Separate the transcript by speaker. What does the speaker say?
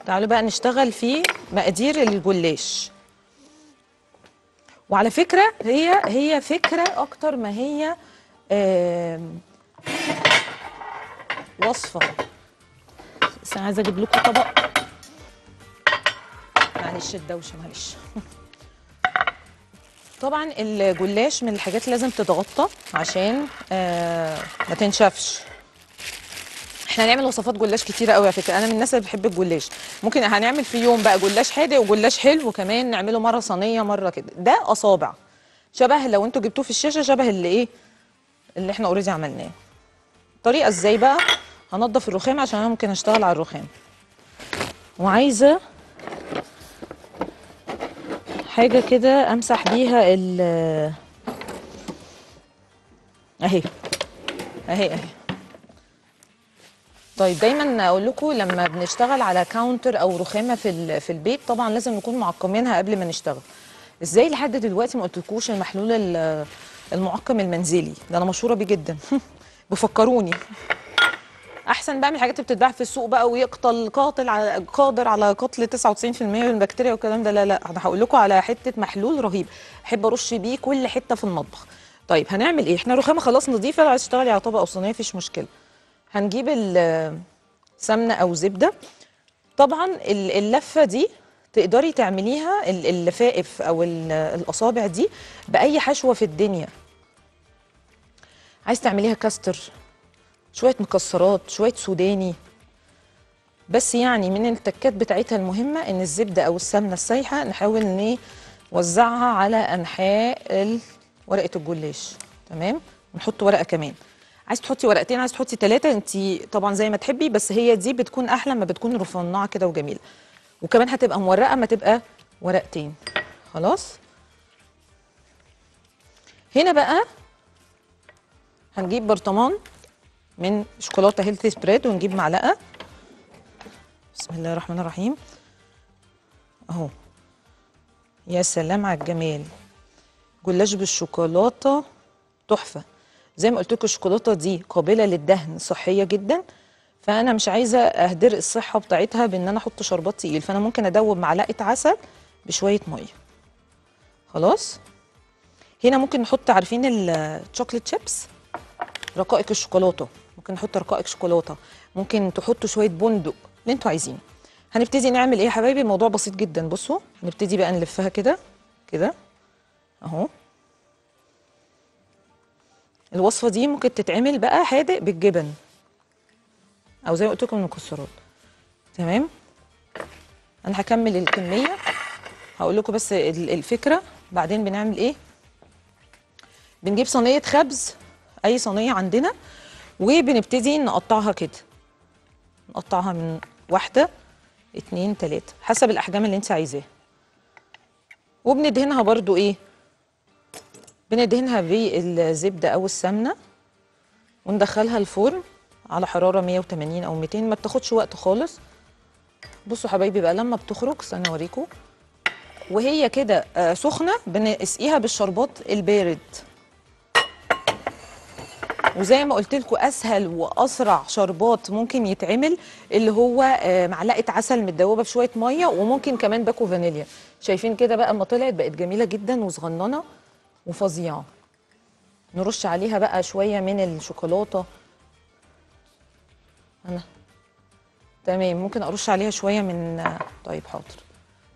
Speaker 1: تعالوا بقى نشتغل في مقادير الجلاش وعلى فكرة هي هي فكرة أكتر ما هي آم، وصفة بس أنا عايزة أجيب لكم طبق معلش الدوشة معلش طبعا الجلاش من الحاجات اللي لازم تتغطى عشان آه ما تنشفش احنا هنعمل وصفات جلاش كتيره قوي على فكره انا من الناس اللي بتحب الجلاش ممكن هنعمل في يوم بقى جلاش حادق وجلاش حلو وكمان نعمله مره صينيه مره كده ده اصابع شبه لو انتوا جبتوه في الشاشه شبه اللي ايه اللي احنا اوريدي عملناه طريقه ازاي بقى هنضف الرخام عشان انا ممكن اشتغل على الرخام وعايزه حاجه كده امسح بيها ال اهي اهي اهي طيب دايما اقول لكم لما بنشتغل على كاونتر او رخامه في ال- في البيت طبعا لازم نكون معقمينها قبل ما نشتغل ازاي لحد دلوقتي ما قلتلكوش المحلول ال- المعقم المنزلي ده انا مشهوره بيه جدا بفكروني احسن بقى من الحاجات اللي بتتباع في السوق بقى ويقتل قاتل على قادر على قتل 99% من البكتيريا والكلام ده لا لا انا هقول لكم على حته محلول رهيب احب ارش بيه كل حته في المطبخ طيب هنعمل ايه احنا رخامه خلاص نضيفه لو عايز تشتغلي على طبق او صينيه مفيش مشكله هنجيب السمنه او زبده طبعا ال- اللفه دي تقدري تعمليها ال- اللفائف او ال- الاصابع دي باي حشوه في الدنيا عايز تعمليها كاستر شويه مكسرات شويه سوداني بس يعني من التكات بتاعتها المهمه ان الزبده او السمنه السايحه نحاول نوزعها على انحاء ال- ورقه الجلاش تمام ونحط ورقه كمان عايز تحطي ورقتين عايز تحطي ثلاثه انت طبعا زي ما تحبي بس هي دي بتكون احلى ما بتكون رفنعه كده وجميله وكمان هتبقى مورقه ما تبقى ورقتين خلاص هنا بقى هنجيب برطمان من شوكولاته هيلثي سبريد ونجيب معلقه بسم الله الرحمن الرحيم اهو يا سلام على الجمال جلاش بالشوكولاته تحفه زي ما قلت لكم الشوكولاته دي قابله للدهن صحيه جدا فانا مش عايزه اهدر الصحه بتاعتها بان انا احط شربات تقيل فانا ممكن ادوب معلقه عسل بشويه ميه خلاص هنا ممكن نحط عارفين الشوكليت شيبس رقائق الشوكولاته ممكن نحط رقائق شوكولاته ممكن تحطوا شويه بندق اللي انتوا عايزينه هنبتدي نعمل ايه يا حبايبي الموضوع بسيط جدا بصوا هنبتدي بقى نلفها كده كده اهو الوصفه دي ممكن تتعمل بقى حادق بالجبن او زي ما قلت لكم المكسرات تمام انا هكمل الكميه هقول لكم بس ال- الفكره بعدين بنعمل ايه بنجيب صينيه خبز اي صينيه عندنا وبنبتدي نقطعها كده نقطعها من واحده اتنين تلاته حسب الاحجام اللي انت عايزاها وبندهنها برضو ايه بندهنها بالزبده او السمنه وندخلها الفرن على حراره 180 او 200 ما بتاخدش وقت خالص بصوا حبايبي بقى لما بتخرج استنى اوريكم وهي كده آه، سخنه بنسقيها بالشربات البارد وزي ما قلت لكم اسهل واسرع شربات ممكن يتعمل اللي هو آه، معلقه عسل متدوبه بشويه ميه وممكن كمان باكو فانيليا شايفين كده بقى اما طلعت بقت جميله جدا وصغننه وفظيعه نرش عليها بقى شويه من الشوكولاته انا تمام ممكن ارش عليها شويه من طيب حاضر